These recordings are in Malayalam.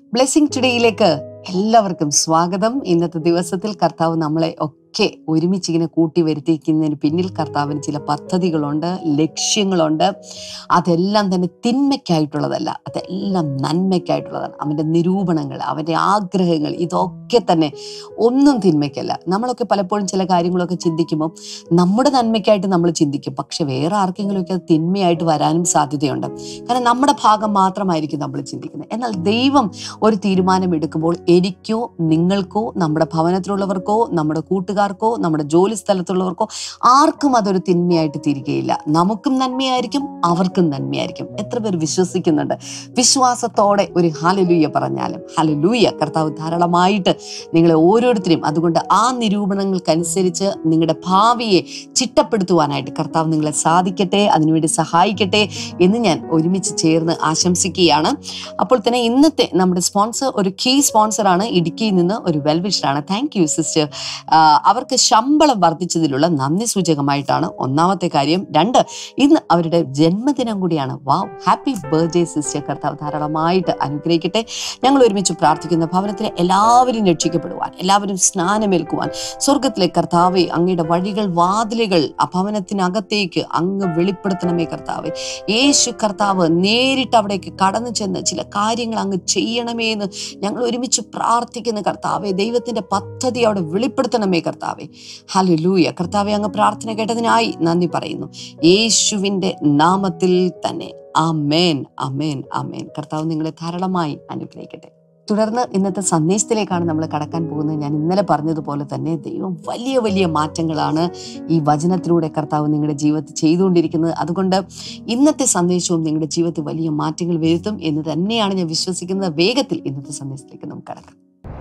ബ്ലെസ്സിങ് ടുഡേയിലേക്ക് എല്ലാവർക്കും സ്വാഗതം ഇന്നത്തെ ദിവസത്തിൽ കർത്താവ് നമ്മളെ ഒക്കെ ഒരുമിച്ച് ഇങ്ങനെ കൂട്ടി വരുത്തിക്കുന്നതിന് പിന്നിൽ കർത്താവിന് ചില പദ്ധതികളുണ്ട് ലക്ഷ്യങ്ങളുണ്ട് അതെല്ലാം തന്നെ തിന്മയ്ക്കായിട്ടുള്ളതല്ല അതെല്ലാം നന്മയ്ക്കായിട്ടുള്ളതാണ് അവൻ്റെ നിരൂപണങ്ങൾ അവൻ്റെ ആഗ്രഹങ്ങൾ ഇതൊക്കെ തന്നെ ഒന്നും തിന്മയ്ക്കല്ല നമ്മളൊക്കെ പലപ്പോഴും ചില കാര്യങ്ങളൊക്കെ ചിന്തിക്കുമ്പോൾ നമ്മുടെ നന്മയ്ക്കായിട്ട് നമ്മൾ ചിന്തിക്കും പക്ഷെ വേറെ ആർക്കെങ്കിലുമൊക്കെ അത് തിന്മയായിട്ട് വരാനും സാധ്യതയുണ്ട് കാരണം നമ്മുടെ ഭാഗം മാത്രമായിരിക്കും നമ്മൾ ചിന്തിക്കുന്നത് എന്നാൽ ദൈവം ഒരു തീരുമാനം എടുക്കുമ്പോൾ എനിക്കോ നിങ്ങൾക്കോ നമ്മുടെ ഭവനത്തിലുള്ളവർക്കോ നമ്മുടെ കൂട്ടുകാർക്കോ നമ്മുടെ ജോലി സ്ഥലത്തുള്ളവർക്കോ ആർക്കും അതൊരു തിന്മയായിട്ട് തീരുകയില്ല നമുക്കും നന്മയായിരിക്കും അവർക്കും നന്മയായിരിക്കും എത്ര പേർ വിശ്വസിക്കുന്നുണ്ട് വിശ്വാസത്തോടെ ഒരു ഹാലലൂയ പറഞ്ഞാലും ഹാലലൂയ കർത്താവ് ധാരാളമായിട്ട് നിങ്ങളെ ഓരോരുത്തരെയും അതുകൊണ്ട് ആ നിരൂപണങ്ങൾക്കനുസരിച്ച് നിങ്ങളുടെ ഭാവിയെ ചിട്ടപ്പെടുത്തുവാനായിട്ട് കർത്താവ് നിങ്ങളെ സാധിക്കട്ടെ അതിനുവേണ്ടി സഹായിക്കട്ടെ എന്ന് ഞാൻ ഒരുമിച്ച് ചേർന്ന് ആശംസിക്കുകയാണ് അപ്പോൾ തന്നെ ഇന്നത്തെ നമ്മുടെ സ്പോൺസർ ഒരു കീ സ്പോൺസറാണ് ഇടുക്കിയിൽ നിന്ന് ഒരു വെൽവിഷറാണ് താങ്ക് യു സിസ്റ്റർ അവർക്ക് ശമ്പളം വർദ്ധിച്ചതിലുള്ള നന്ദി സൂചകമായിട്ടാണ് ഒന്നാമത്തെ കാര്യം രണ്ട് ഇന്ന് അവരുടെ ജന്മദിനം കൂടിയാണ് വാവ് ഹാപ്പി ബർത്ത്ഡേ സിസ്റ്റർ കർത്താവ് ധാരാളമായിട്ട് അനുഗ്രഹിക്കട്ടെ ഞങ്ങൾ ഒരുമിച്ച് പ്രാർത്ഥിക്കുന്ന ഭവനത്തിലെ എല്ലാവരും രക്ഷിക്കപ്പെടുവാൻ എല്ലാവരും സ്നാനമേൽക്കുവാൻ സ്വർഗത്തിലെ കർത്താവെ അങ്ങയുടെ വഴികൾ വാതിലുകൾ ആ ഭവനത്തിനകത്തേക്ക് അങ്ങ് വെളിപ്പെടുത്തണമേ കർത്താവെ യേശു കർത്താവ് നേരിട്ട് അവിടേക്ക് കടന്നു ചെന്ന് ചില കാര്യങ്ങൾ അങ്ങ് ചെയ്യണമേ എന്ന് ഞങ്ങൾ ഒരുമിച്ച് പ്രാർത്ഥിക്കുന്ന കർത്താവെ ദൈവത്തിന്റെ പദ്ധതി അവിടെ വെളിപ്പെടുത്തണമേ കർത്താവെ ഹല്ലേലൂയ കർത്താവെ അങ്ങ് പ്രാർത്ഥന കേട്ടതിനായി നന്ദി പറയുന്നു യേശുവിന്റെ നാമത്തിൽ തന്നെ അമേൻ അമേൻ അമേൻ കർത്താവ് നിങ്ങളെ ധാരാളമായി അനുഗ്രഹിക്കട്ടെ തുടർന്ന് ഇന്നത്തെ സന്ദേശത്തിലേക്കാണ് നമ്മൾ കടക്കാൻ പോകുന്നത് ഞാൻ ഇന്നലെ പറഞ്ഞതുപോലെ തന്നെ ദൈവം വലിയ വലിയ മാറ്റങ്ങളാണ് ഈ വചനത്തിലൂടെ കർത്താവ് നിങ്ങളുടെ ജീവിതത്തിൽ ചെയ്തുകൊണ്ടിരിക്കുന്നത് അതുകൊണ്ട് ഇന്നത്തെ സന്ദേശവും നിങ്ങളുടെ ജീവിതത്തിൽ വലിയ മാറ്റങ്ങൾ വരുത്തും എന്ന് തന്നെയാണ് ഞാൻ വിശ്വസിക്കുന്നത് വേഗത്തിൽ ഇന്നത്തെ സന്ദേശത്തിലേക്ക് നമുക്ക് കടക്കാം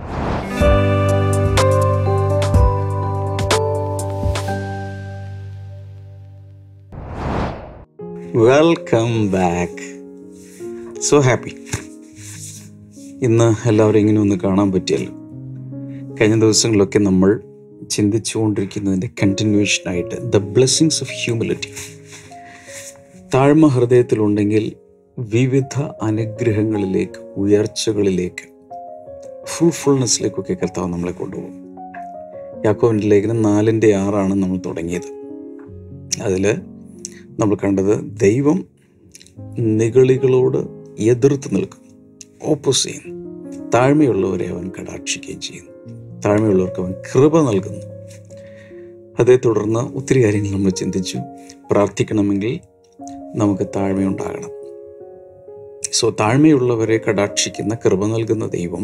വെൽക്കം ബാക്ക് സോ ഹാപ്പി ഇന്ന് എല്ലാവരും ഇങ്ങനെ ഒന്ന് കാണാൻ പറ്റിയല്ലോ കഴിഞ്ഞ ദിവസങ്ങളിലൊക്കെ നമ്മൾ ചിന്തിച്ചുകൊണ്ടിരിക്കുന്നതിൻ്റെ കണ്ടിന്യൂഷനായിട്ട് ദ ബ്ലെസ്സിങ്സ് ഓഫ് ഹ്യൂമിലിറ്റി താഴ്മ ഹൃദയത്തിലുണ്ടെങ്കിൽ വിവിധ അനുഗ്രഹങ്ങളിലേക്ക് ഉയർച്ചകളിലേക്ക് ഫ്രൂട്ട്ഫുൾനെസ്സിലേക്കൊക്കെ കർത്താവ് നമ്മളെ കൊണ്ടുപോകും യാക്കോവിൻ്റെ ലേഖനം നാലിൻ്റെ ആറാണ് നമ്മൾ തുടങ്ങിയത് അതിൽ നമ്മൾ കണ്ടത് ദൈവം നിഗളികളോട് എതിർത്ത് നിൽക്കും ഓപ്പോസ് ചെയ്യും താഴ്മയുള്ളവരെ അവൻ കടാക്ഷിക്കുകയും ചെയ്യുന്നു താഴ്മയുള്ളവർക്ക് അവൻ കൃപ നൽകുന്നു അതേ തുടർന്ന് ഒത്തിരി കാര്യങ്ങൾ നമ്മൾ ചിന്തിച്ചു പ്രാർത്ഥിക്കണമെങ്കിൽ നമുക്ക് താഴ്മയുണ്ടാകണം സോ താഴ്മയുള്ളവരെ കടാക്ഷിക്കുന്ന കൃപ നൽകുന്ന ദൈവം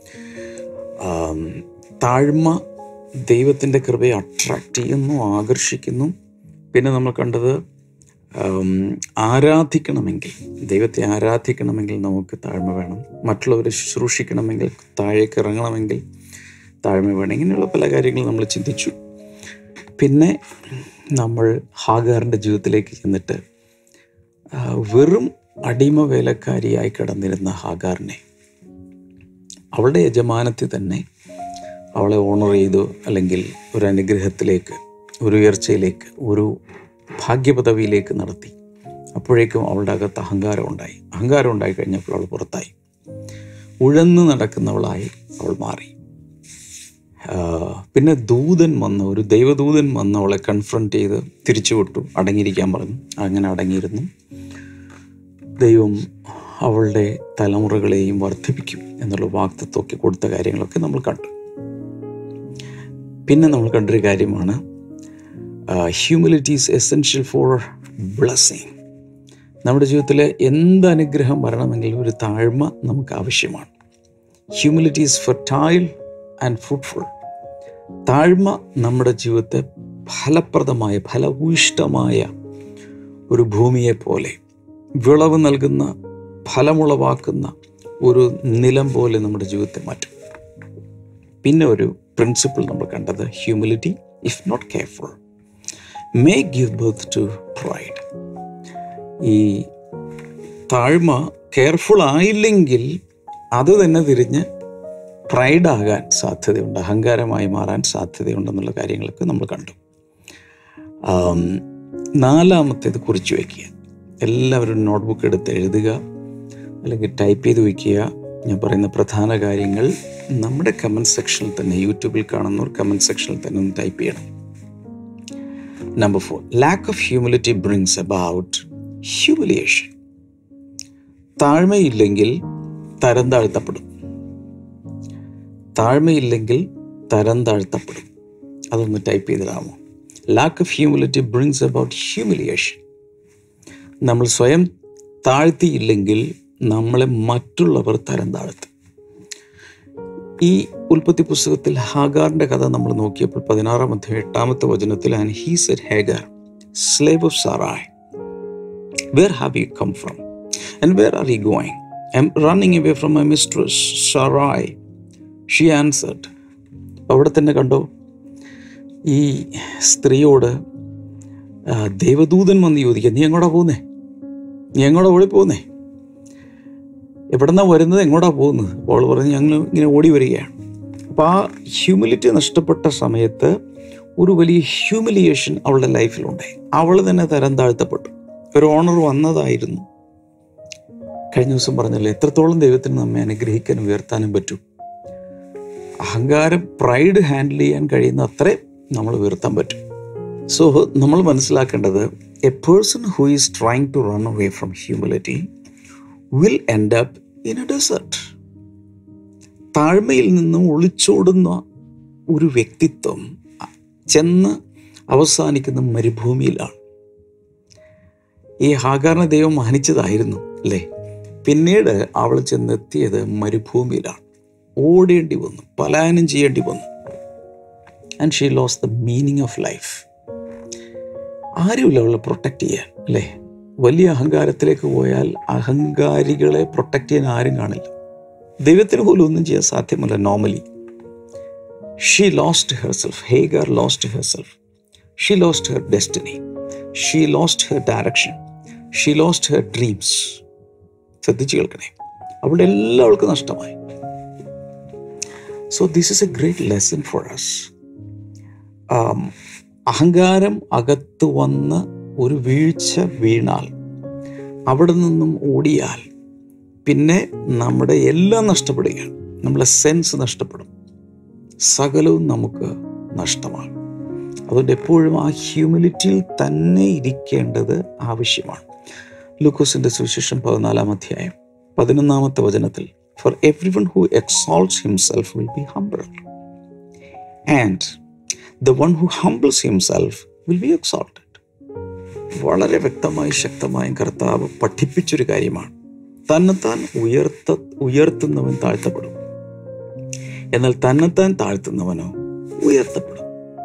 ആം, താഴ്മ ദൈവത്തിൻ്റെ കൃപയെ അട്രാക്റ്റ് ചെയ്യുന്നു ആകർഷിക്കുന്നു പിന്നെ നമ്മൾ കണ്ടത് ആം, ആരാധിക്കണമെങ്കിൽ ദൈവത്തെ ആരാധിക്കണമെങ്കിൽ നമുക്ക് താഴ്മ വേണം മറ്റുള്ളവരെ ശുശ്രൂഷിക്കണമെങ്കിൽ താഴേക്ക് ഇറങ്ങണമെങ്കിൽ താഴ്മ വേണം ഇങ്ങനെയുള്ള പല കാര്യങ്ങളും നമ്മൾ ചിന്തിച്ചു പിന്നെ നമ്മൾ ഹാഗാറിൻ്റെ ജീവിതത്തിലേക്ക് ചെന്നിട്ട് ആ, വെറും അടിമ വേലക്കാരിയായി കിടന്നിരുന്ന ഹാഗാറിനെ അവളുടെ യജമാനത്തിൽ തന്നെ അവളെ ഓണർ ചെയ്തു അല്ലെങ്കിൽ ഒരു അനുഗ്രഹത്തിലേക്ക് ഒരു ഉയർച്ചയിലേക്ക് ഒരു ഭാഗ്യപദവിയിലേക്ക് നടത്തി അപ്പോഴേക്കും അവളുടെ അകത്ത് അഹങ്കാരം ഉണ്ടായി അഹങ്കാരം ഉണ്ടായി കഴിഞ്ഞപ്പോൾ അവൾ പുറത്തായി ഉഴന്നു നടക്കുന്നവളായി അവൾ മാറി ആ, പിന്നെ ദൂതൻ വന്ന് ഒരു ദൈവദൂതൻ വന്ന് അവളെ കൺഫ്രണ്ട് ചെയ്ത് തിരിച്ചു വിട്ടു അടങ്ങിയിരിക്കാൻ പറഞ്ഞു അങ്ങനെ അടങ്ങിയിരുന്നു ദൈവം അവളുടെ തലമുറകളെയും വർദ്ധിപ്പിക്കും എന്നുള്ള വാക്തത്വമൊക്കെ കൊടുത്ത കാര്യങ്ങളൊക്കെ നമ്മൾ കണ്ടു പിന്നെ നമ്മൾ കണ്ടൊരു കാര്യമാണ് humility is essential for blessing നമ്മുടെ ജീവിതത്തിൽ എന്ത് അനുഗ്രഹം വരണമെങ്കിലും ഒരു താഴ്മ നമുക്ക് ആവശ്യമാണ് humility is fertile and fruitful താഴ്മ നമ്മുടെ ജീവിതത്തെ ഫലപ്രദമായ ഫലഭൂയിഷ്ടമായ ഒരു ഭൂമിയെ പോലെ വിളവ് നൽകുന്ന ഫലമുളവാക്കുന്ന ഒരു നിലം പോലെ നമ്മുടെ ജീവിതത്തെ മാറ്റും പിന്നെ ഒരു പ്രിൻസിപ്പിൾ നമ്മൾ കണ്ടത് humility if not careful may give birth to pride ഈ താഴ്മ കെയർഫുൾ ആയില്ലെങ്കിൽ അത് തന്നെ തിരിഞ്ഞ് പ്രൈഡാകാൻ സാധ്യതയുണ്ട് അഹങ്കാരമായി മാറാൻ സാധ്യതയുണ്ടെന്നുള്ള കാര്യങ്ങളൊക്കെ നമ്മൾ കണ്ടു ആം, നാലാമത്തേത് കുറിച്ച് വയ്ക്കുക എല്ലാവരും നോട്ട്ബുക്ക് എടുത്ത് എഴുതുക അല്ലെങ്കിൽ ടൈപ്പ് ചെയ്ത് വയ്ക്കുക ഞാൻ പറയുന്ന പ്രധാന കാര്യങ്ങൾ നമ്മുടെ കമൻറ്റ് സെക്ഷനിൽ തന്നെ യൂട്യൂബിൽ കാണുന്നവർ കമൻറ്റ് സെക്ഷനിൽ തന്നെ ഒന്ന് ടൈപ്പ് ചെയ്യണം number four lack of humility brings about humiliation താഴ്മയില്ലെങ്കിൽ തരം താഴ്ത്തപ്പെടും താഴ്മയില്ലെങ്കിൽ തരം താഴ്ത്തപ്പെടും അതൊന്ന് ടൈപ്പ് ചെയ്തിടാമോ lack of humility brings about humiliation നമ്മൾ സ്വയം താഴ്ത്തിയില്ലെങ്കിൽ നമ്മളെ മറ്റുള്ളവർ തരം താഴ്ത്തും ഈ ഉൽപ്പത്തി പുസ്തകത്തിൽ ഹാഗാറിന്റെ കഥ നമ്മൾ നോക്കിയപ്പോൾ പതിനാറാം അധ്യായം എട്ടാമത്തെ വചനത്തിൽ and he said Hagar slave of Sarai where have you come from and where are you going I'm running away from my mistress Sarai she answered അവിടെ തന്നെ കണ്ടോ ഈ സ്ത്രീയോട് ആ, ദൈവദൂതൻ വന്ന് ചോദിക്കുക നീ എങ്ങോട്ടാ പോകുന്നേ നീ എങ്ങോട്ടാ ഓടി പോകുന്നേ എവിടെന്നാ വരുന്നത് എങ്ങോട്ടാ പോകുന്നത് അപ്പോൾ അവൾ പറഞ്ഞ് ഞങ്ങൾ ഇങ്ങനെ ഓടി വരികയാണ് അപ്പോൾ ആ ഹ്യൂമിലിറ്റി നഷ്ടപ്പെട്ട സമയത്ത് ഒരു വലിയ ഹ്യൂമിലിയേഷൻ അവളുടെ ലൈഫിലുണ്ടായി അവൾ തന്നെ തരം താഴ്ത്തപ്പെട്ടു ഒരു ഓണർ വന്നതായിരുന്നു കഴിഞ്ഞ ദിവസം പറഞ്ഞല്ലോ എത്രത്തോളം ദൈവത്തിന് നമ്മെ അനുഗ്രഹിക്കാനും ഉയർത്താനും പറ്റും അഹങ്കാരം പ്രൈഡ് ഹാൻഡിൽ ചെയ്യാൻ കഴിയുന്ന അത്രയും നമ്മൾ ഉയർത്താൻ പറ്റും സോ നമ്മൾ മനസ്സിലാക്കേണ്ടത് a person who is trying to run away from humility will end up in a desert താഴ്മയിൽ നിന്നും ഒളിച്ചോടുന്ന ഒരു വ്യക്തിത്വം ചെന്ന് അവസാനിക്കുന്ന മരുഭൂമിയിലാണ് ഈ ഹാഗാറിനെ ദൈവം മാനിച്ചതായിരുന്നു അല്ലേ പിന്നീട് അവൾ ചെന്നെത്തിയത് മരുഭൂമിയിലാണ് ഓടേണ്ടി വന്നു പലായനം ചെയ്യേണ്ടി വന്നു and she lose the meaning of life ആരുമില്ല അവളെ പ്രൊട്ടക്റ്റ് ചെയ്യാൻ അല്ലേ വലിയ അഹങ്കാരത്തിലേക്ക് പോയാൽ അഹങ്കാരികളെ പ്രൊട്ടക്റ്റ് ചെയ്യാൻ ആരും കാണില്ല ദൈവത്തിന് പോലും ഒന്നും ചെയ്യാൻ സാധ്യമല്ല normally she lost herself Hagar lost herself she lost her destiny she lost her direction she lost her dreams ശ്രദ്ധിച്ചു കേൾക്കണേ അവളുടെ എല്ലാം അവൾക്ക് നഷ്ടമായി so this is a great lesson for us അഹങ്കാരം അകത്ത് വന്ന് ഒരു വീഴ്ച വീണാൽ അവിടെ നിന്നും ഓടിയാൽ പിന്നെ നമ്മുടെ എല്ലാം നഷ്ടപ്പെടുകയാണ് നമ്മളെ സെൻസ് നഷ്ടപ്പെടും സകലവും നമുക്ക് നഷ്ടമാണ് അതുകൊണ്ട് എപ്പോഴും ആ ഹ്യൂമിലിറ്റിയിൽ തന്നെ ഇരിക്കേണ്ടത് ആവശ്യമാണ് ലൂക്കോസിന്റെ സുവിശേഷം പതിനാലാം അധ്യായം പതിനൊന്നാമത്തെ വചനത്തിൽ for everyone who exalts himself will be humble and the one who humbles himself will be exalted വളരെ വ്യക്തമായി ശക്തമായും കർത്താവ് പഠിപ്പിച്ചൊരു കാര്യമാണ് തന്നെത്താൻ ഉയർത്ത ഉയർത്തുന്നവൻ താഴ്ത്തപ്പെടും എന്നാൽ തന്നെത്താൻ താഴ്ത്തുന്നവനോ ഉയർത്തപ്പെടും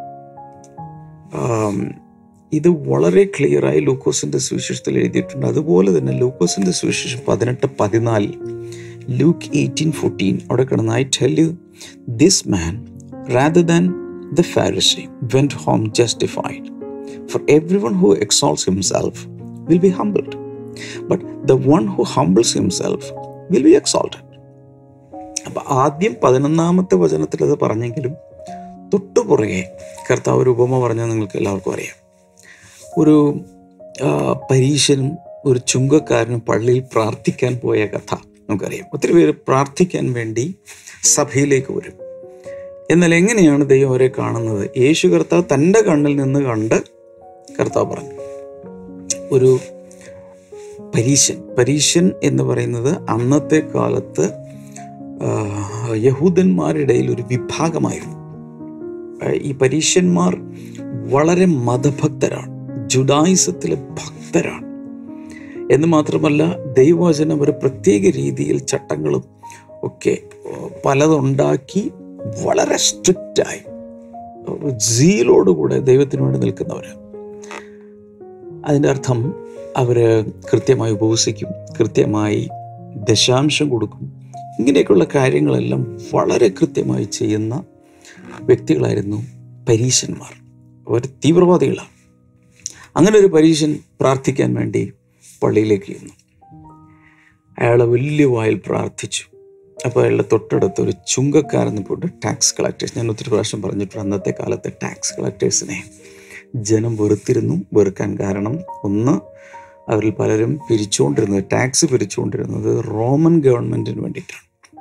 ആം, ഇത് വളരെ ക്ലിയറായി ലൂക്കോസിന്റെ സുവിശേഷത്തിൽ എഴുതിയിട്ടുണ്ട് അതുപോലെ തന്നെ ലൂക്കോസിന്റെ സുവിശേഷം പതിനെട്ട് പതിനാലിൽ ലൂക്ക് എയ്റ്റീൻ ഫോർട്ടീൻ അവിടെ കിടന്ന് I tell you this man rather than the Pharisee went home justified for everyone who exalts himself will be humbled but the one who humbles himself will be exalted അപ്പൊ ആദ്യം പതിനൊന്നാമത്തെ വചനത്തിൽ അത് പറഞ്ഞെങ്കിലും തൊട്ടുപുറകെ കർത്താവ് ഒരു ഉപമ പറഞ്ഞാൽ നിങ്ങൾക്ക് എല്ലാവർക്കും അറിയാം ഒരു ആ, പരീശനും ഒരു ചുങ്കക്കാരനും പള്ളിയിൽ പ്രാർത്ഥിക്കാൻ പോയ കഥ നമുക്കറിയാം ഒത്തിരി പേര് പ്രാർത്ഥിക്കാൻ വേണ്ടി സഭയിലേക്ക് വരും എന്നാൽ എങ്ങനെയാണ് ദൈവം അവരെ കാണുന്നത് യേശു കർത്താവ് തൻ്റെ കണ്ണിൽ നിന്ന് കണ്ട് കർത്താവ് പറഞ്ഞു ഒരു പരീശൻ പരീശൻ എന്ന് പറയുന്നത് അന്നത്തെ കാലത്ത് ആ, യഹൂദന്മാരുടെ ഇടയിൽ ഒരു വിഭാഗമായിരുന്നു ആ, ഈ പരീശന്മാർ വളരെ മതഭക്തരാണ് ജുഡായിസത്തിലെ ഭക്തരാണ് എന്ന് മാത്രമല്ല ദൈവവചനം ഒരു പ്രത്യേക രീതിയിൽ ചട്ടങ്ങളും ഒക്കെ ആ, പലതുണ്ടാക്കി വളരെ സ്ട്രിക്റ്റായി ജീലോടുകൂടെ ദൈവത്തിന് വേണ്ടി നിൽക്കുന്നവരാണ് അതിൻ്റെ അർത്ഥം അവർ കൃത്യമായി ഉപവസിക്കും കൃത്യമായി ദശാംശം കൊടുക്കും ഇങ്ങനെയൊക്കെയുള്ള കാര്യങ്ങളെല്ലാം വളരെ കൃത്യമായി ചെയ്യുന്ന വ്യക്തികളായിരുന്നു പരീശന്മാർ അവർ തീവ്രവാദികളാണ് അങ്ങനെ ഒരു പരീശൻ പ്രാർത്ഥിക്കാൻ വേണ്ടി പള്ളിയിലേക്ക് ചെന്നു അയാളെ വലിയ വായിൽ പ്രാർത്ഥിച്ചു അപ്പോൾ അയാളുടെ തൊട്ടടുത്ത് ഒരു ചുങ്കക്കാരൻ പോയിട്ട് ടാക്സ് കളക്ടേഴ്സ് ഞാൻ ഒത്തിരി പ്രാവശ്യം പറഞ്ഞിട്ടുണ്ട് അന്നത്തെ കാലത്തെ ടാക്സ് കളക്ടേഴ്സിനെ ജനം വെറുത്തിരുന്നു വെറുക്കാൻ കാരണം ഒന്ന് അവരിൽ പലരും പിരിച്ചുകൊണ്ടിരുന്നത് ടാക്സ് പിരിച്ചുകൊണ്ടിരുന്നത് റോമൻ ഗവൺമെൻറ്റിന് വേണ്ടിയിട്ടാണ്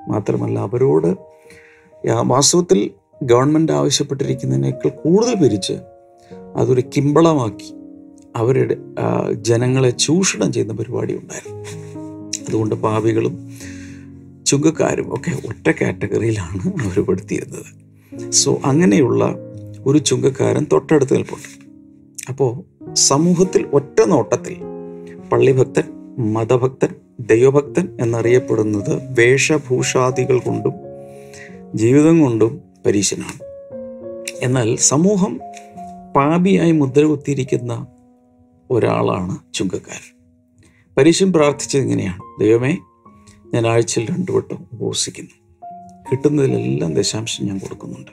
മാത്രമല്ല അവരോട് യാ- വാസ്തവത്തിൽ ഗവൺമെൻറ് ആവശ്യപ്പെട്ടിരിക്കുന്നതിനേക്കാൾ കൂടുതൽ പിരിച്ച് അതൊരു കിമ്പളമാക്കി അവരുടെ ആ, ജനങ്ങളെ ചൂഷണം ചെയ്യുന്ന പരിപാടി ഉണ്ടായിരുന്നു അതുകൊണ്ട് പാപികളും ചുങ്കക്കാരും ഒക്കെ ഒറ്റ കാറ്റഗറിയിലാണ് അവർ പെടുത്തിയിരുന്നത് സോ അങ്ങനെയുള്ള ഒരു ചുങ്കക്കാരൻ തൊട്ടടുത്ത് നിൽപ്പുണ്ട് അപ്പോൾ സമൂഹത്തിൽ ഒറ്റ നോട്ടത്തിൽ പള്ളിഭക്തൻ മതഭക്തൻ ദൈവഭക്തൻ എന്നറിയപ്പെടുന്നത് വേഷഭൂഷാദികൾ കൊണ്ടും ജീവിതം കൊണ്ടും പരീശനാണ് എന്നാൽ സമൂഹം പാപിയായി മുദ്ര കുത്തിയിരിക്കുന്ന ഒരാളാണ് ചുങ്കക്കാരൻ പരീശൻ പ്രാർത്ഥിച്ചത് ഇങ്ങനെയാണ് ദൈവമേ ഞാൻ ആഴ്ചയിൽ രണ്ടു വട്ടം ഉപവസിക്കുന്നു കിട്ടുന്നതിലെല്ലാം ദശാംശം ഞാൻ കൊടുക്കുന്നുണ്ട്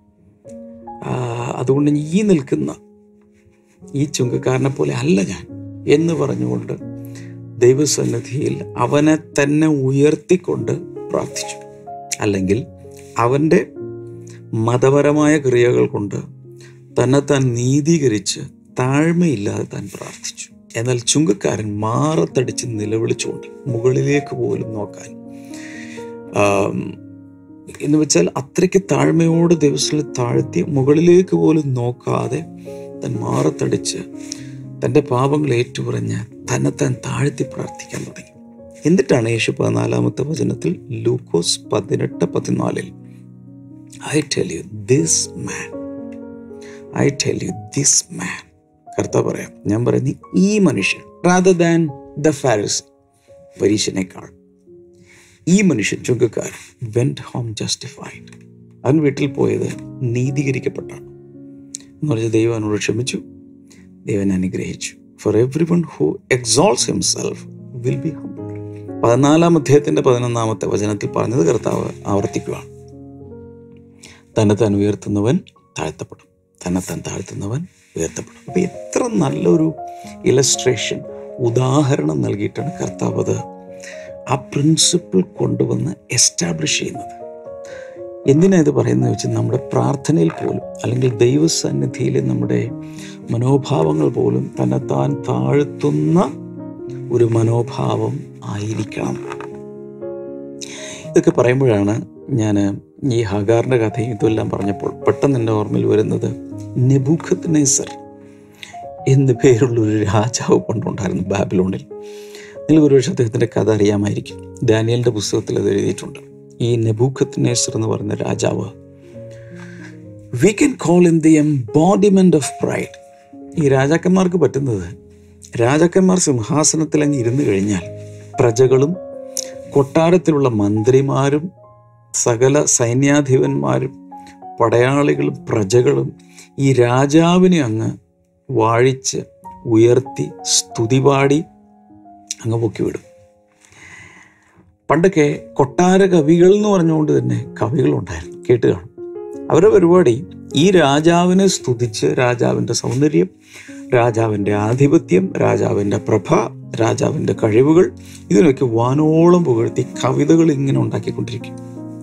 ആ, അതുകൊണ്ട് ഈ നിൽക്കുന്ന ഈ ചുങ്കക്കാരനെ പോലെ അല്ല ഞാൻ എന്ന് പറഞ്ഞുകൊണ്ട് ദൈവസന്നിധിയിൽ അവനെ തന്നെ ഉയർത്തിക്കൊണ്ട് പ്രാർത്ഥിച്ചു അല്ലെങ്കിൽ അവൻ്റെ മതപരമായ ക്രിയകൾ കൊണ്ട് തന്നെ താൻ നീതീകരിച്ച് താഴ്മയില്ലാതെ താൻ പ്രാർത്ഥിച്ചു എന്നാൽ ചുങ്കക്കാരൻ മാറത്തടിച്ച് നിലവിളിച്ചുകൊണ്ട് മുകളിലേക്ക് പോലും നോക്കാൻ ആം, എന്ന് വെച്ചാൽ അത്രയ്ക്ക് താഴ്മയോട് ദിവസത്തിൽ താഴ്ത്തി മുകളിലേക്ക് പോലും നോക്കാതെ താൻ മാറത്തടിച്ച് തൻ്റെ പാപങ്ങൾ ഏറ്റുപറഞ്ഞ് തന്നെ താൻ താഴ്ത്തി പ്രാർത്ഥിക്കാൻ തുടങ്ങി എന്നിട്ടാണ് യേശു പതിനാലാമത്തെ വചനത്തിൽ ലൂക്കോസ് പതിനെട്ട് പതിനാലിൽ I tell you this man I tell you this man കർത്താവ് പറയാം ഞാൻ പറയുന്നത് ഈ മനുഷ്യൻ റാദർ ദാൻ ദ ഫാരിസ് പരീക്ഷനേക്കാൾ ഈ മനുഷ്യൻ ചുങ്കക്കാരൻ വെന്റ് ഹോം ജസ്റ്റിഫൈഡ് അവൻ വീട്ടിൽ പോയത് നീതീകരിക്കപ്പെട്ടാണ് എന്ന് പറഞ്ഞാൽ ദൈവം അവനോട് ക്ഷമിച്ചു ദൈവൻ അനുഗ്രഹിച്ചു for everyone who exalts himself will be humble പതിനാലാം അധ്യായത്തിന്റെ പതിനൊന്നാമത്തെ വചനത്തിൽ പറഞ്ഞത് കർത്താവ് ആവർത്തിക്കുകയാണ് തന്നെ താൻ ഉയർത്തുന്നവൻ താഴ്ത്തപ്പെടും തന്നെ താൻ താഴ്ത്തുന്നവൻ ഉയർത്തപ്പെടും അപ്പൊ എത്ര നല്ലൊരു ഇലസ്ട്രേഷൻ ഉദാഹരണം നൽകിയിട്ടാണ് കർത്താവ് അത് ആ പ്രിൻസിപ്പിൾ കൊണ്ടുവന്ന് എസ്റ്റാബ്ലിഷ് ചെയ്യുന്നത് എന്തിനാ ഇത് പറയുന്നത് വെച്ചാൽ നമ്മുടെ പ്രാർത്ഥനയിൽ പോലും അല്ലെങ്കിൽ ദൈവസന്നിധിയിലെ നമ്മുടെ മനോഭാവങ്ങൾ പോലും തന്നെത്താൻ താഴ്ത്തുന്ന ഒരു മനോഭാവം ആയിരിക്കണം ഇതൊക്കെ പറയുമ്പോഴാണ് ഞാൻ ഈ ഹഗാറിൻ്റെ കഥയും ഇതെല്ലാം പറഞ്ഞപ്പോൾ പെട്ടെന്ന് എൻ്റെ ഓർമ്മയിൽ വരുന്നത് നെബുഖത്ത് നെസർ എന്ന് പേരുള്ള ഒരു രാജാവ് പണ്ടുണ്ടായിരുന്നു ബാബിലോണിൽ നിങ്ങൾക്ക് ഒരുപക്ഷെ അദ്ദേഹത്തിൻ്റെ കഥ അറിയാമായിരിക്കും ഡാനിയലിൻ്റെ പുസ്തകത്തിൽ അത് എഴുതിയിട്ടുണ്ട് ഈ നെബൂഖത്ത് നേസർ എന്ന് പറയുന്ന രാജാവ് we can call in the embodiment of pride ഈ രാജാക്കന്മാർക്ക് പറ്റുന്നത് രാജാക്കന്മാർ സിംഹാസനത്തിൽ അങ്ങ് ഇരുന്ന് കഴിഞ്ഞാൽ പ്രജകളും കൊട്ടാരത്തിലുള്ള മന്ത്രിമാരും സകല സൈന്യാധിപന്മാരും പടയാളികളും പ്രജകളും ഈ രാജാവിനെ അങ്ങ് വാഴിച്ച് ഉയർത്തി സ്തുതി പാടി അങ്ങ് പൊക്കിവിടും പണ്ടൊക്കെ കൊട്ടാര കവികൾ എന്ന് പറഞ്ഞുകൊണ്ട് തന്നെ കവികളുണ്ടായിരുന്നു കേട്ട് കാണും അവരുടെ പരിപാടി ഈ രാജാവിനെ സ്തുതിച്ച് രാജാവിൻ്റെ സൗന്ദര്യം രാജാവിൻ്റെ ആധിപത്യം രാജാവിൻ്റെ പ്രഭ രാജാവിൻ്റെ കഴിവുകൾ ഇതിനൊക്കെ വാനോളം പുകഴ്ത്തി കവിതകൾ ഇങ്ങനെ ഉണ്ടാക്കിക്കൊണ്ടിരിക്കും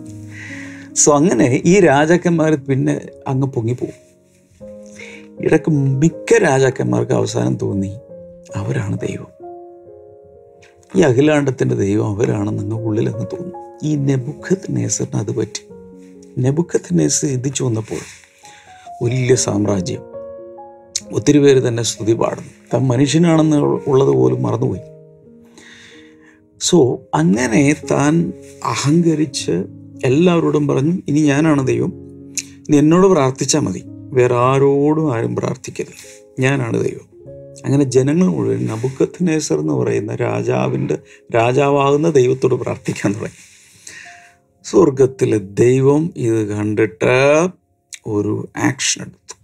സോ അങ്ങനെ ഈ രാജാക്കന്മാർ പിന്നെ അങ്ങ് പൊങ്ങിപ്പോവും ഇടയ്ക്ക് മിക്ക രാജാക്കന്മാർക്ക് അവസാനം തോന്നി അവരാണ് ദൈവം ഈ അഖിലാണ്ടത്തിൻ്റെ ദൈവം അവരാണെന്ന് അങ്ങ് ഉള്ളിൽ അങ്ങ് തോന്നും ഈ നെബുഖത്ത് നേസറിന് അത് പറ്റി നെബുഖത്ത് നേസർ ഇതിച്ചു വന്നപ്പോൾ വലിയ സാമ്രാജ്യം ഒത്തിരി പേര് തന്നെ സ്തുതി പാടുന്നു താൻ മനുഷ്യനാണെന്ന് ഉള്ളത് പോലും മറന്നുപോയി സോ അങ്ങനെ താൻ അഹങ്കരിച്ച് എല്ലാവരോടും പറഞ്ഞു ഇനി ഞാനാണ് ദൈവം ഇനി എന്നോട് പ്രാർത്ഥിച്ചാൽ മതി വേറെ ആരോടും ആരും പ്രാർത്ഥിക്കരുത് ഞാനാണ് ദൈവം അങ്ങനെ ജനങ്ങൾ മുഴുവൻ നബുക്കത്ത് നേസർ എന്ന് പറയുന്ന രാജാവിൻ്റെ രാജാവാകുന്ന ദൈവത്തോട് പ്രാർത്ഥിക്കാൻ തുടങ്ങി സ്വർഗത്തിലെ ദൈവം ഇത് കണ്ടിട്ട് ഒരു ആക്ഷൻ എടുത്തു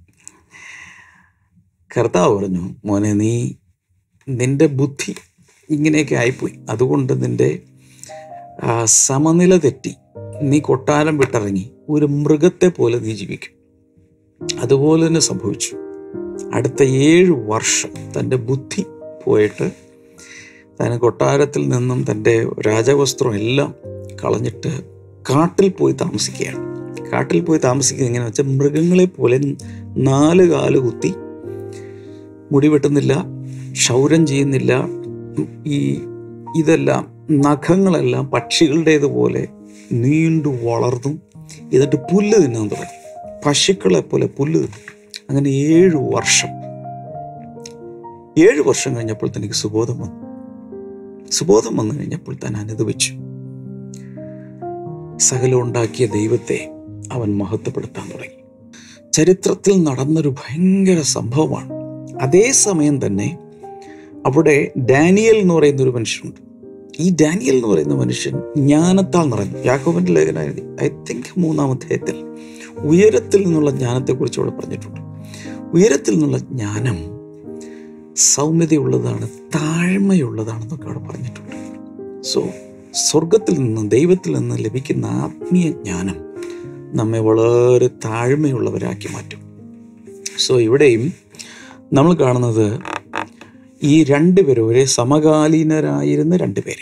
കർത്താവ് പറഞ്ഞു മോനെ നീ നിന്റെ ബുദ്ധി ഇങ്ങനെയൊക്കെ ആയിപ്പോയി അതുകൊണ്ട് നിന്റെ ആ, സമനില തെറ്റി നീ കൊട്ടാരം വിട്ടിറങ്ങി ഒരു മൃഗത്തെ പോലെ നീ ജീവിക്കും അതുപോലെ തന്നെ സംഭവിച്ചു അടുത്ത ഏഴ് വർഷം തൻ്റെ ബുദ്ധി പോയിട്ട് താൻ കൊട്ടാരത്തിൽ നിന്നും തൻ്റെ രാജവസ്ത്രം എല്ലാം കളഞ്ഞിട്ട് കാട്ടിൽ പോയി താമസിക്കുകയാണ് കാട്ടിൽ പോയി താമസിക്കുക എങ്ങനെയാണെന്ന് വെച്ചാൽ മൃഗങ്ങളെ പോലെ നാല് കാല് കുത്തി മുടി വെട്ടുന്നില്ല ക്ഷൗരം ചെയ്യുന്നില്ല ഈ ഇതെല്ലാം നഖങ്ങളെല്ലാം പക്ഷികളുടേതുപോലെ നീണ്ടു വളർന്നു എന്നിട്ട് പുല്ല് തിന്നാൻ തുടങ്ങി പശുക്കളെ പോലെ പുല്ല് തിന്നു അങ്ങനെ ഏഴു വർഷം ഏഴു വർഷം കഴിഞ്ഞപ്പോൾ തനിക്ക് സുബോധം വന്നു സുബോധം വന്നു കഴിഞ്ഞപ്പോൾ താൻ അനുദവിച്ചു സകലം ഉണ്ടാക്കിയ ദൈവത്തെ അവൻ മഹത്വപ്പെടുത്താൻ തുടങ്ങി ചരിത്രത്തിൽ നടന്നൊരു ഭയങ്കര സംഭവമാണ് അതേ സമയം തന്നെ അവിടെ ഡാനിയൽ എന്ന് പറയുന്ന ഒരു മനുഷ്യനുണ്ട് ഈ ഡാനിയൽ എന്ന് പറയുന്ന മനുഷ്യൻ ജ്ഞാനത്താൽ നിറഞ്ഞു യാക്കോബിന്റെ ലേഖന എഴുതി ഐ തിങ്ക് മൂന്നാം അധ്യായത്തിൽ ഉയരത്തിൽ നിന്നുള്ള ജ്ഞാനത്തെക്കുറിച്ച് അവിടെ പറഞ്ഞിട്ടുണ്ട് ഉയരത്തിൽ നിന്നുള്ള ജ്ഞാനം സൗമ്യതയുള്ളതാണ് താഴ്മയുള്ളതാണെന്നൊക്കെ അവിടെ പറഞ്ഞിട്ടുണ്ട് സോ സ്വർഗത്തിൽ നിന്ന് ദൈവത്തിൽ നിന്ന് ലഭിക്കുന്ന ആത്മീയ ജ്ഞാനം നമ്മെ വളരെ താഴ്മയുള്ളവരാക്കി മാറ്റും സോ ഇവിടെയും നമ്മൾ കാണുന്നത് ഈ രണ്ടുപേരും ഒരേ സമകാലീനരായിരുന്ന രണ്ടുപേരെ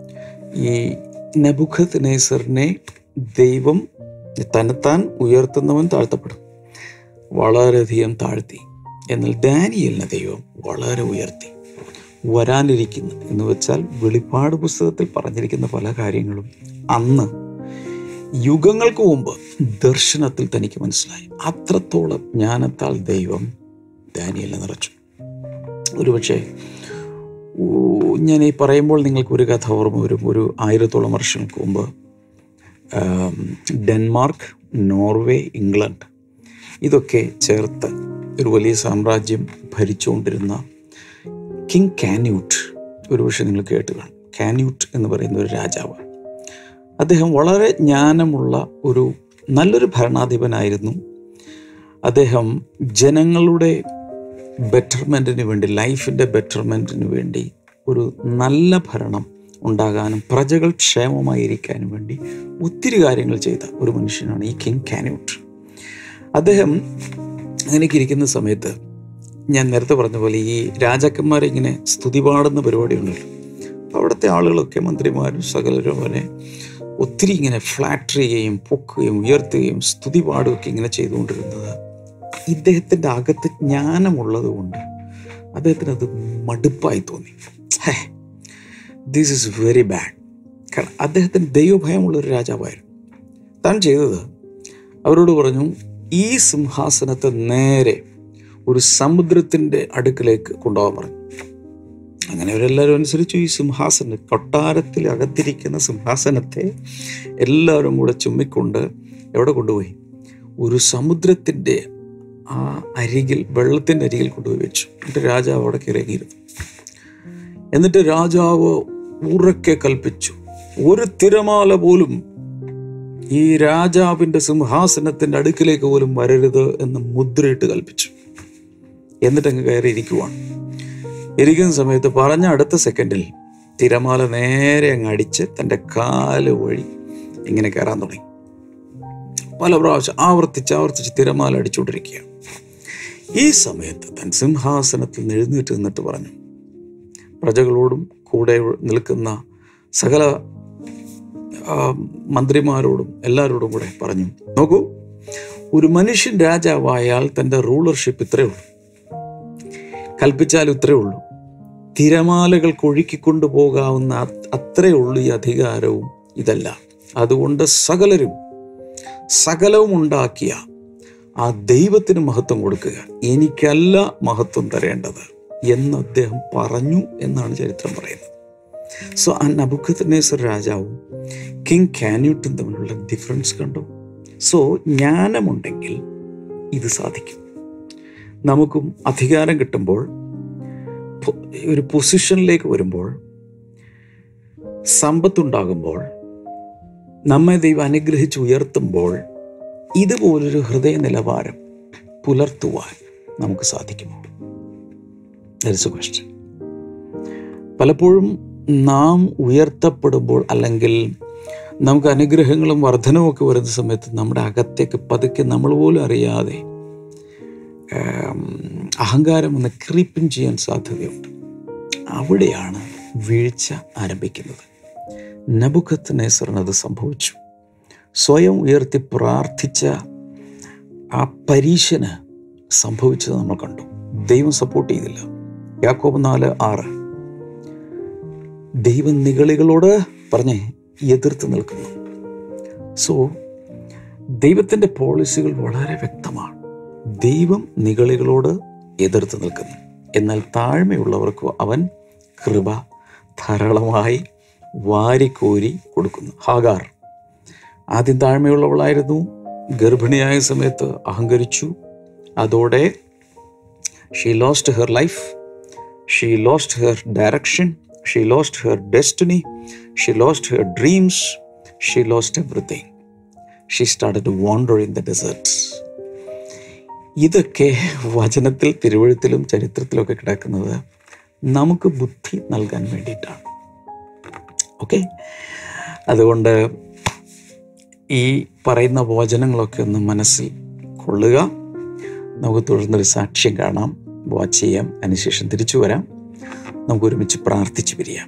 ഈ നബുഖത്ത് നേസറിനെ ദൈവം തന്നെത്താൻ ഉയർത്തുന്നവൻ താഴ്ത്തപ്പെടും വളരെയധികം താഴ്ത്തി എന്നാൽ ഡാനിയലിനെ ദൈവം വളരെ ഉയർത്തി വരാനിരിക്കുന്ന എന്ന് വെച്ചാൽ വെളിപ്പാട് പുസ്തകത്തിൽ പറഞ്ഞിരിക്കുന്ന പല കാര്യങ്ങളും അന്ന് യുഗങ്ങൾക്ക് മുമ്പ് ദർശനത്തിൽ തനിക്ക് മനസ്സിലായി അത്രത്തോളം ജ്ഞാനത്താൽ ദൈവം ഡാനിയലിനെ നിറച്ചു ഒരുപക്ഷെ ഊ, ഞാൻ ഈ പറയുമ്പോൾ നിങ്ങൾക്ക് ഒരു കഥ ഓർമ്മ വരും ഒരു ആയിരത്തോളം വർഷങ്ങൾക്ക് മുമ്പ് ആം, ഡെൻമാർക്ക് നോർവേ ഇംഗ്ലണ്ട് ഇതൊക്കെ ചേർത്ത് ഒരു വലിയ സാമ്രാജ്യം ഭരിച്ചുകൊണ്ടിരുന്ന കിങ് കാന്യൂട്ട് ഒരുപക്ഷെ നിങ്ങൾ കേട്ട് കാണും കാന്യൂട്ട് എന്ന് പറയുന്ന ഒരു രാജാവ് അദ്ദേഹം വളരെ ജ്ഞാനമുള്ള ഒരു നല്ലൊരു ഭരണാധിപനായിരുന്നു അദ്ദേഹം ജനങ്ങളുടെ ബെറ്റർമെൻറ്റിന് വേണ്ടി ലൈഫിൻ്റെ ബെറ്റർമെൻറ്റിന് വേണ്ടി ഒരു നല്ല ഭരണം ഉണ്ടാകാനും പ്രജകൾ ക്ഷേമമായിരിക്കാനും വേണ്ടി ഒത്തിരി കാര്യങ്ങൾ ചെയ്ത ഒരു മനുഷ്യനാണ് ഈ കിങ് കാന്യൂട്ട് അദ്ദേഹം അങ്ങനെയൊക്കെ ഇരിക്കുന്ന സമയത്ത് ഞാൻ നേരത്തെ പറഞ്ഞ പോലെ ഈ രാജാക്കന്മാരെ ഇങ്ങനെ സ്തുതി പാടുന്ന പരിപാടിയുണ്ടല്ലോ അപ്പോൾ അവിടുത്തെ ആളുകളൊക്കെ മന്ത്രിമാരും സകലരും അവനെ ഒത്തിരി ഇങ്ങനെ ഫ്ലാറ്റർ ചെയ്യുകയും പൊക്കുകയും ഉയർത്തുകയും സ്തുതി പാടുകയൊക്കെ ഇങ്ങനെ ചെയ്തുകൊണ്ടിരുന്നത് ഇദ്ദേഹത്തിൻ്റെ അകത്ത് ജ്ഞാനമുള്ളത് കൊണ്ട് അദ്ദേഹത്തിന് അത് മടുപ്പായി തോന്നി hey this is very bad കാരണം അദ്ദേഹത്തിന് ദൈവഭയമുള്ള ഒരു രാജാവായിരുന്നു താൻ ചെയ്തത് അവരോട് പറഞ്ഞു ഈ സിംഹാസനത്തെ നേരെ ഒരു സമുദ്രത്തിൻ്റെ അടുക്കിലേക്ക് കൊണ്ടുപോകാൻ പറഞ്ഞു അങ്ങനെ അവരെല്ലാവരും അനുസരിച്ചു ഈ സിംഹാസനം കൊട്ടാരത്തിൽ അകത്തിരിക്കുന്ന സിംഹാസനത്തെ എല്ലാവരും കൂടെ ചുമ്മിക്കൊണ്ട് എവിടെ കൊണ്ടുപോയി ഒരു സമുദ്രത്തിൻ്റെ ആ അരികിൽ വെള്ളത്തിൻ്റെ അരികിൽ കൊണ്ടുപോയി വെച്ചു എന്നിട്ട് രാജാവ് അവിടെ ഇറങ്ങിയിരുന്നു എന്നിട്ട് രാജാവ് ഉറക്കെ കൽപ്പിച്ചു ഒരു തിരമാല പോലും ഈ രാജാവിൻ്റെ സിംഹാസനത്തിൻ്റെ അടുക്കിലേക്ക് പോലും വരരുത് എന്ന് മുദ്രയിട്ട് കൽപ്പിച്ചു എന്നിട്ട് അങ്ങ് കയറി ഇരിക്കുവാണ് ഇരിക്കുന്ന സമയത്ത് പറഞ്ഞ അടുത്ത സെക്കൻഡിൽ തിരമാല നേരെ അങ്ങ് അടിച്ച് തൻ്റെ കാല് വഴി ഇങ്ങനെ കയറാൻ തുടങ്ങി പല പ്രാവശ്യം ആവർത്തിച്ച് ആവർത്തിച്ച് തിരമാല അടിച്ചുകൊണ്ടിരിക്കുകയാണ് ഈ സമയത്ത് തൻ സിംഹാസനത്തിൽ നിന്ന് എഴുന്നേറ്റ് നിന്നിട്ട് പറഞ്ഞു പ്രജകളോടും കൂടെ നിൽക്കുന്ന സകല ആ, മന്ത്രിമാരോടും എല്ലാവരോടും കൂടെ പറഞ്ഞു നോക്കൂ ഒരു മനുഷ്യൻ രാജാവായാൽ തൻ്റെ റൂളർഷിപ്പ് ഇത്രയേ ഉള്ളൂ കൽപ്പിച്ചാൽ ഇത്രയേ ഉള്ളൂ തിരമാലകൾക്ക് ഒഴുക്കിക്കൊണ്ടു പോകാവുന്ന അത്- അത്രയേ ഉള്ളൂ ഈ അധികാരവും ഇതല്ല അതുകൊണ്ട് സകലരും സകലവും ഉണ്ടാക്കിയ ആ ദൈവത്തിന് മഹത്വം കൊടുക്കുക എനിക്കല്ല മഹത്വം തരേണ്ടത് എന്ന് അദ്ദേഹം പറഞ്ഞു എന്നാണ് ചരിത്രം പറയുന്നത് സോ ആ നബുക്കത്ത് രാജാവും കിങ് കാന്യൂട്ടും തമ്മിലുള്ള ഡിഫറൻസ് കണ്ടു സോ ജ്ഞാനമുണ്ടെങ്കിൽ ഇത് സാധിക്കും നമുക്കും അധികാരം കിട്ടുമ്പോൾ പൊ- ഒരു പൊസിഷനിലേക്ക് വരുമ്പോൾ സമ്പത്തുണ്ടാകുമ്പോൾ നമ്മെ ദൈവം അനുഗ്രഹിച്ച് ഉയർത്തുമ്പോൾ ഇതുപോലൊരു ഹൃദയ നിലവാരം പുലർത്തുവാൻ നമുക്ക് സാധിക്കുമോ ദാറ്റ്സ് എ ക്വസ്റ്റ്യൻ പലപ്പോഴും നാം ഉയർത്തപ്പെടുമ്പോൾ അല്ലെങ്കിൽ നമുക്ക് അനുഗ്രഹങ്ങളും വർധനവും ഒക്കെ വരുന്ന സമയത്ത് നമ്മുടെ അകത്തേക്ക് പതുക്കെ നമ്മൾ പോലും അറിയാതെ ആം, അഹങ്കാരം ഒന്ന് ക്രീപ്പിൻ ചെയ്യാൻ സാധ്യതയുണ്ട് അവിടെയാണ് വീഴ്ച ആരംഭിക്കുന്നത് നബുക്കത്ത് നെസറിന് അത് സംഭവിച്ചു സ്വയം ഉയർത്തി പ്രാർത്ഥിച്ച ആ പരീക്ഷന് സംഭവിച്ചത് നമ്മൾ കണ്ടു ദൈവം സപ്പോർട്ട് ചെയ്തില്ല യാക്കോബ് നാല് ആറ് ദൈവം നിഗളികളോട് പറഞ്ഞേ എതിർത്ത് നിൽക്കുന്നു സോ ദൈവത്തിൻ്റെ പോളിസികൾ വളരെ വ്യക്തമാണ് ദൈവം നിഗളികളോട് എതിർത്ത് നിൽക്കുന്നു എന്നാൽ താഴ്മയുള്ളവർക്ക് അവൻ കൃപ ധാരാളമായി വാരിക്കോരി കൊടുക്കുന്നു ഹാഗാർ ആദ്യം താഴ്മയുള്ളവളായിരുന്നു ഗർഭിണിയായ സമയത്ത് അഹങ്കരിച്ചു അതോടെ she lost her life she lost her direction she lost her destiny she lost her dreams she lost everything she started to wander in the deserts ഇതൊക്കെ വചനത്തിൽ തിരുവഴുത്തിലും ചരിത്രത്തിലൊക്കെ കിടക്കുന്നത് നമുക്ക് ബുദ്ധി നൽകാൻ വേണ്ടിയിട്ടാണ് ഓക്കെ അതുകൊണ്ട് ഈ പറയുന്ന വചനങ്ങളൊക്കെ ഒന്ന് മനസ്സിൽ കൊള്ളുക നമുക്ക് തുടർന്നൊരു സാക്ഷ്യം കാണാം വാച്ച് ചെയ്യാം അതിനുശേഷം തിരിച്ചു വരാം നമുക്ക് ഒരുമിച്ച് പ്രാർത്ഥിച്ചു പിരിയാം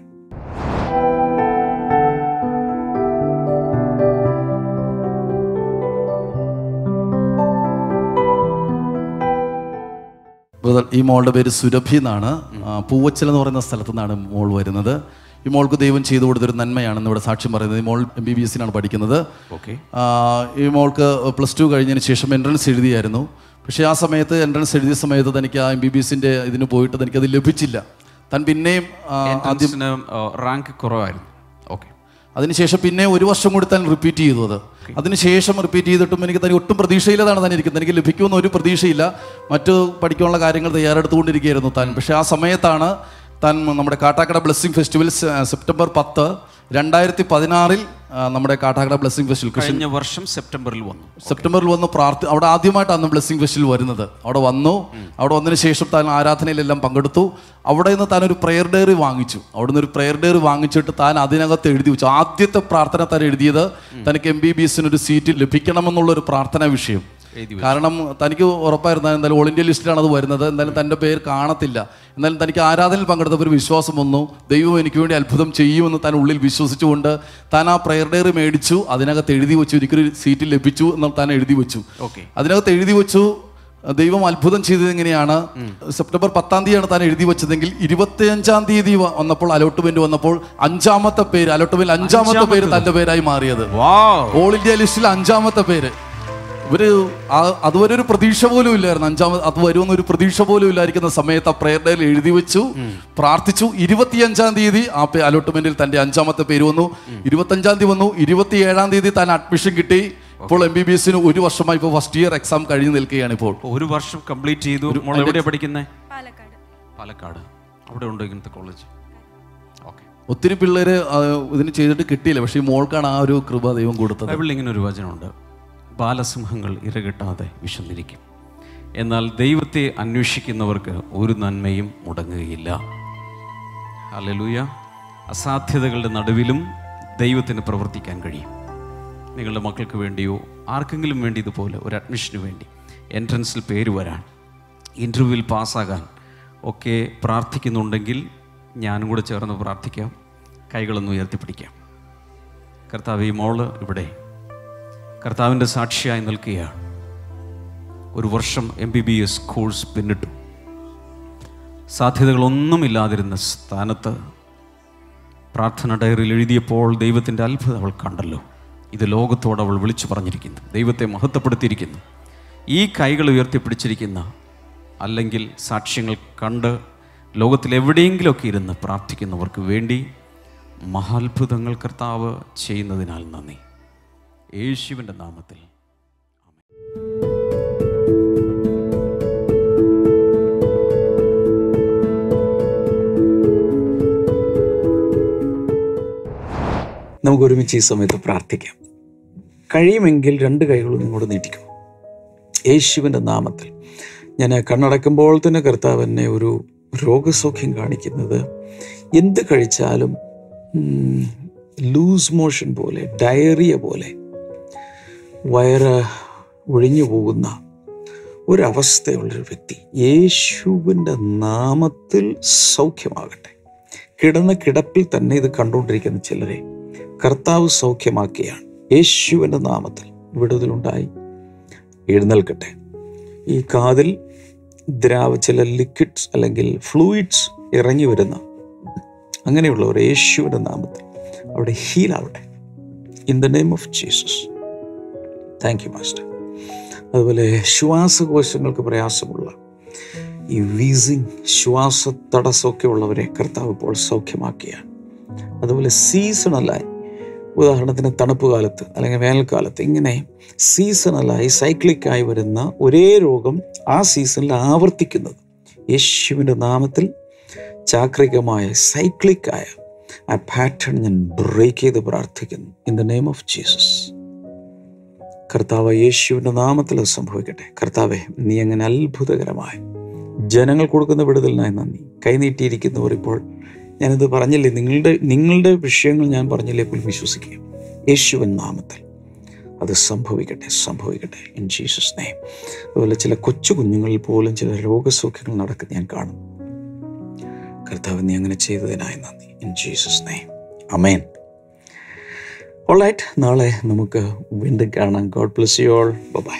ബ്രദർ ഈ മോളുടെ പേര് സുരഭി എന്നാണ് ആ, പൂവച്ചൽ എന്ന് പറയുന്ന സ്ഥലത്തു നിന്നാണ് മോൾ വരുന്നത് ഈ മോൾക്ക് ദൈവം ചെയ്തു കൊടുത്തൊരു നന്മയാണെന്ന് ഇവിടെ സാക്ഷ്യം പറയുന്നത് ഈ മോൾ എം ബി ബി എസിനാണ് പഠിക്കുന്നത് ഓക്കെ ആ, ഈ മോൾക്ക് പ്ലസ് ടു കഴിഞ്ഞതിന് ശേഷം എൻട്രൻസ് എഴുതിയായിരുന്നു പക്ഷേ ആ സമയത്ത് എൻട്രൻസ് എഴുതിയ സമയത്ത് തനിക്ക് ആ എം ബി ബി എസിൻ്റെ ഇതിന് പോയിട്ട് തനിക്കത് ലഭിച്ചില്ല താൻ പിന്നെയും ആ, ആദ്യം എൻട്രൻസിന് റാങ്ക് കുറവായിരുന്നു ഓക്കെ അതിനുശേഷം പിന്നെ ഒരു വർഷം കൂടി താൻ റിപ്പീറ്റ് ചെയ്തു അത് അതിനുശേഷം റിപ്പീറ്റ് ചെയ്തിട്ടും എനിക്ക് തന്നെ ഒട്ടും പ്രതീക്ഷയില്ലാതാണ് താൻ ഇരിക്കുന്നത് എനിക്ക് ലഭിക്കുമെന്ന് ഒരു പ്രതീക്ഷയില്ല മറ്റു പഠിക്കാനുള്ള കാര്യങ്ങൾ തയ്യാറെടുത്തുകൊണ്ടിരിക്കുകയായിരുന്നു താൻ പക്ഷേ ആ സമയത്താണ് താൻ നമ്മുടെ കാട്ടാക്കട ബ്ലെസ്സിങ് ഫെസ്റ്റിവൽ സെ- സെപ്റ്റംബർ പത്ത് രണ്ടായിരത്തി പതിനാറിൽ നമ്മുടെ കാട്ടാക്കട ബ്ലെസ്സിങ് ഫെസ്റ്റിവൽ കൃഷി കഴിഞ്ഞ വർഷം സെപ്റ്റംബറിൽ വന്നു സെപ്റ്റംബറിൽ വന്ന് പ്രാർത്ഥി അവിടെ ആദ്യമായിട്ടാണ് ബ്ലെസ്സിങ് ഫെസ്റ്റിൽ വരുന്നത് അവിടെ വന്നു അവിടെ വന്നതിന് ശേഷം താൻ ആരാധനയിലെല്ലാം പങ്കെടുത്തു അവിടെ നിന്ന് താൻ ഒരു പ്രെയർ ഡയറി വാങ്ങിച്ചു അവിടെ നിന്ന് ഒരു പ്രെയർ ഡയറി വാങ്ങിച്ചിട്ട് താൻ അതിനകത്ത് എഴുതി വെച്ചു ആദ്യത്തെ പ്രാർത്ഥന താൻ എഴുതിയത് തനിക്ക് എം ബി ബി എസിന് ഒരു സീറ്റ് ലഭിക്കണമെന്നുള്ള ഒരു പ്രാർത്ഥനാ വിഷയം കാരണം തനിക്ക് ഉറപ്പായിരുന്നു എന്തായാലും ഓൾ ഇന്ത്യ ലിസ്റ്റിലാണ് അത് വരുന്നത് എന്തായാലും തൻ്റെ പേര് കാണത്തില്ല എന്നാലും തനിക്ക് ആരാധനയിൽ പങ്കെടുത്തപ്പോൾ ഒരു വിശ്വാസം വന്നു ദൈവം എനിക്ക് വേണ്ടി അത്ഭുതം ചെയ്യുമെന്ന് താൻ ഉള്ളിൽ വിശ്വസിച്ചുകൊണ്ട് താൻ ആ പ്രെയർ ഡയറി മേടിച്ചു അതിനകത്ത് എഴുതി വെച്ചു എനിക്കൊരു സീറ്റ് ലഭിച്ചു എന്ന് താൻ എഴുതി വെച്ചു ഓക്കെ അതിനകത്ത് എഴുതി വെച്ചു ദൈവം അത്ഭുതം ചെയ്തത് എങ്ങനെയാണ് സെപ്റ്റംബർ പത്താം തീയതിയാണ് താൻ എഴുതി വെച്ചതെങ്കിൽ ഇരുപത്തിയഞ്ചാം തീയതി വ- വന്നപ്പോൾ അലോട്ട്മെന്റ് വന്നപ്പോൾ അഞ്ചാമത്തെ പേര് അലോട്ട്മെന്റ് അഞ്ചാമത്തെ പേര് തന്റെ പേരായി മാറിയത് വാവ് ഓൾ ഇന്ത്യ ലിസ്റ്റിൽ അഞ്ചാമത്തെ പേര് ഇവര് ആ- അതുവരെ ഒരു പ്രതീക്ഷ പോലും ഇല്ലായിരുന്നു അഞ്ചാമത് അത് വരുമെന്ന് ഒരു പ്രതീക്ഷ പോലും ഇല്ലായിരിക്കുന്ന സമയത്ത് ആ പ്രെയർ ഡേയിൽ എഴുതി വെച്ചു പ്രാർത്ഥിച്ചു ഇരുപത്തിയഞ്ചാം തീയതി ആ അലോട്ട്മെന്റിൽ തന്റെ അഞ്ചാമത്തെ പേര് വന്നു ഇരുപത്തഞ്ചാം തീയതി വന്നു ഇരുപത്തിയേഴാം തീയതി താൻ അഡ്മിഷൻ കിട്ടി ഇപ്പോൾ എം ബി ബി എസിന് ഒരു വർഷമായി ഇപ്പോൾ ഫസ്റ്റ് ഇയർ എക്സാം കഴിഞ്ഞ് നിൽക്കുകയാണ് ഇപ്പോൾ അപ്പോൾ ഒരു വർഷം കംപ്ലീറ്റ് ചെയ്തു മോൾ എവിടെയാണ് പഠിക്കുന്നത് പാലക്കാട് പാലക്കാട് അവിടെ ഉണ്ടോ ഇങ്ങനത്തെ കോളേജ് ഓക്കെ ഒത്തിരി പിള്ളേര് ആ, ഇതിന് ചെയ്തിട്ട് കിട്ടിയില്ല പക്ഷേ ഈ മോൾക്കാണ് ആ ഒരു കൃപ ദൈവം കൊടുത്തത് ബൈബിളിൽ ഇങ്ങനെ ഒരു വചനമുണ്ട് ബാലസിംഹങ്ങൾ ഇരകിട്ടാതെ വിശന്നിരിക്കും എന്നാൽ ദൈവത്തെ അന്വേഷിക്കുന്നവർക്ക് ഒരു നന്മയും മുടങ്ങുകയില്ല ഹല്ലേലൂയ അസാധ്യതകളുടെ നടുവിലും ദൈവത്തിന് പ്രവർത്തിക്കാൻ കഴിയും നിങ്ങളുടെ മക്കൾക്ക് വേണ്ടിയോ ആർക്കെങ്കിലും വേണ്ടി ഇതുപോലെ ഒരു അഡ്മിഷന് വേണ്ടി എൻട്രൻസിൽ പേര് വരാൻ ഇൻ്റർവ്യൂവിൽ പാസ്സാകാൻ ഒക്കെ പ്രാർത്ഥിക്കുന്നുണ്ടെങ്കിൽ ഞാനും കൂടെ ചേർന്ന് പ്രാർത്ഥിക്കാം കൈകളൊന്ന് ഉയർത്തിപ്പിടിക്കാം കർത്താവ് ഈ മോള് ഇവിടെ കർത്താവിൻ്റെ സാക്ഷിയായി നിൽക്കുകയാണ് ഒരു വർഷം M B B S course പിന്നിട്ടു സാധ്യതകളൊന്നുമില്ലാതിരുന്ന സ്ഥാനത്ത് പ്രാർത്ഥന ഡയറിയിൽ എഴുതിയപ്പോൾ ദൈവത്തിൻ്റെ അത്ഭുതം അവൾ കണ്ടല്ലോ ഇത് ലോകത്തോട് അവൾ വിളിച്ചു പറഞ്ഞിരിക്കുന്നു ദൈവത്തെ മഹത്വപ്പെടുത്തിയിരിക്കുന്നു ഈ കൈകൾ ഉയർത്തിപ്പിടിച്ചിരിക്കുന്ന അല്ലെങ്കിൽ സാക്ഷ്യങ്ങൾ കണ്ട് ലോകത്തിൽ എവിടെയെങ്കിലുമൊക്കെ ഇരുന്ന് പ്രാർത്ഥിക്കുന്നവർക്ക് വേണ്ടി മഹാത്ഭുതങ്ങൾ കർത്താവ് ചെയ്യുന്നതിനാൽ നന്ദി യേശുവിൻ്റെ നാമത്തിൽ നമുക്ക് ഒരുമിച്ച് ഈ സമയത്ത് പ്രാർത്ഥിക്കാം കഴിയുമെങ്കിൽ രണ്ട് കൈകളും നിങ്ങളോട് നീട്ടിക്കും യേശുവിൻ്റെ നാമത്തിൽ ഞാൻ കണ്ണടക്കുമ്പോൾ തന്നെ കർത്താവ് എന്നെ ഒരു രോഗസൗഖ്യം കാണിക്കുന്നത് എന്ത് കഴിച്ചാലും ലൂസ് മോഷൻ പോലെ ഡയറിയ പോലെ വയറ് ഒഴിഞ്ഞു പോകുന്ന ഒരവസ്ഥയുള്ളൊരു വ്യക്തി യേശുവിൻ്റെ നാമത്തിൽ സൗഖ്യമാകട്ടെ കിടന്ന കിടപ്പിൽ തന്നെ ഇത് കണ്ടുകൊണ്ടിരിക്കുന്ന ചിലരെ കർത്താവ് സൗഖ്യമാക്കിയാണ് യേശുവിൻ്റെ നാമത്തിൽ വിടുതലുണ്ടായി എഴുന്നേൽക്കട്ടെ ഈ കാതിൽ ദ്രാവ ചില ലിക്വിഡ്സ് അല്ലെങ്കിൽ ഫ്ലൂയിഡ്സ് ഇറങ്ങി വരുന്ന അങ്ങനെയുള്ളവർ യേശുവിൻ്റെ നാമത്തിൽ അവിടെ ഹീലാവട്ടെ in the name of Jesus thank you master അതുപോലെ ശ്വാസകോശങ്ങൾക്ക് പ്രയാസമുള്ള ഈ വീസിങ് ശ്വാസ തടസ്സമൊക്കെ ഉള്ളവരെ കർത്താവ് ഇപ്പോൾ സൗഖ്യമാക്കിയാണ് അതുപോലെ സീസണലായി ഉദാഹരണത്തിന് തണുപ്പ് കാലത്ത് അല്ലെങ്കിൽ വേനൽക്കാലത്ത് ഇങ്ങനെ സീസണലായി സൈക്ലിക്കായി വരുന്ന ഒരേ രോഗം ആ സീസണിൽ ആവർത്തിക്കുന്നത് യേശുവിൻ്റെ നാമത്തിൽ ചാക്രികമായ സൈക്ലിക്കായ ആ പാറ്റേൺ ഞാൻ ബ്രേക്ക് ചെയ്ത് പ്രാർത്ഥിക്കുന്നു in the name of Jesus കർത്താവ് യേശുവിൻ്റെ നാമത്തിൽ അത് സംഭവിക്കട്ടെ കർത്താവെ നീ അങ്ങനെ അത്ഭുതകരമായി ജനങ്ങൾ കൊടുക്കുന്ന വിടുതലിനായി നന്ദി കൈനീട്ടിയിരിക്കുന്നവർ ഇപ്പോൾ ഞാനിത് പറഞ്ഞില്ലേ നിങ്ങളുടെ നിങ്ങളുടെ വിഷയങ്ങൾ ഞാൻ പറഞ്ഞില്ലേ പോലും വിശ്വസിക്കുക യേശുവൻ നാമത്തിൽ അത് സംഭവിക്കട്ടെ സംഭവിക്കട്ടെ ഇൻ ജീസസ് നെയ്മ് അതുപോലെ ചില കൊച്ചു കുഞ്ഞുങ്ങളിൽ പോലും ചില രോഗസൗഖ്യങ്ങൾ നടക്കുന്ന ഞാൻ കാണും കർത്താവ് നീ അങ്ങനെ ചെയ്തതിനായി നന്ദി in Jesus name amen alright നാളെ നമുക്ക് വീണ്ടും കാണാം God bless you all bye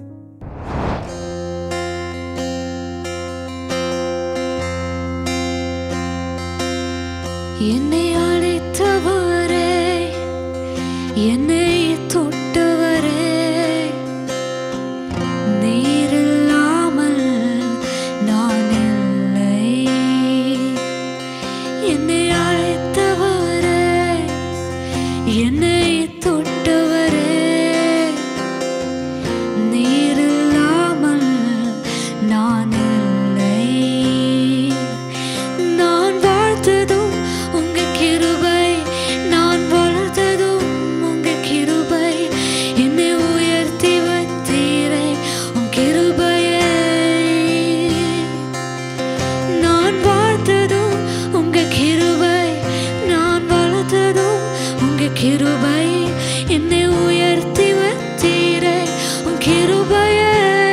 என்னை அழைத்தவரே என்னை தொட்டவரே நீர் இல்லாமல் நான் இல்லை என்னை அழைத்தவரே என்னை தொட்டவரே நீர் இல்லாமல் நான் இல்லை நான் வாழ்த்ததும் உங்க கிருபை நான் வளர்த்ததும் உங்க கிருபை என்னை உயர்த்தி வைத்தீரே உன் கிருபையே நான் வாழ்த்ததும் உங்க கிருபை நான் வளர்த்ததும் உங்க கிருபை என்னை உயர்த்தி வைத்தீரே உன் கிருபையே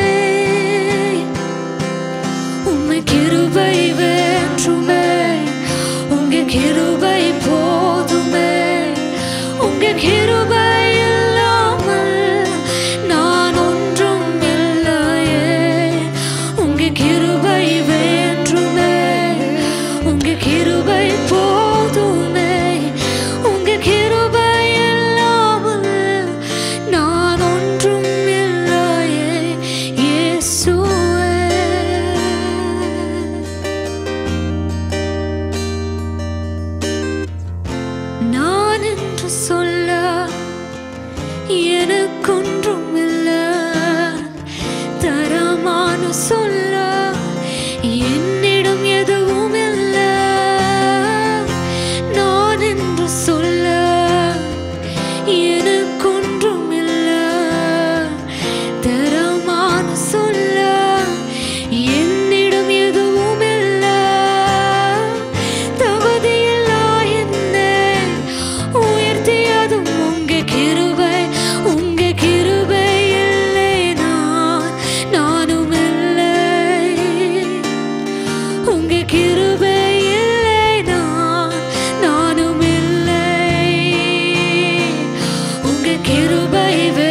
உம்மை கிருபை வேற்றுமே உங்க கிருபை போதுமே உங்க கிருபை இல்லாமல் நான் ஒன்றும் இல்லையே உங்க கிருபை வேற்றுமே உங்க கிருபை போதுமே உங்க கிருபை இல்லாமல் நான் ஒன்றும் இல்லையே இயேசுவே நான் என்று சொல்ல எனக்கொன்றும் இல்லை தரமான சொல்ல என்னிடம் எதுவும் இல்லை நான் என்று சொல்ல எனக்கொன்றும் இல்லை தரமான சொல்ல என்னிடம் எதுவும் இல்லை தகுதியில்லா என்னை உயர்த்தியதும் உங்க கிருபை உங்க கிருபை இல்லை நான் நானும் இல்லை உங்க கிருபை இல்லை நான் நானும் இல்லை உங்க கிருபை வே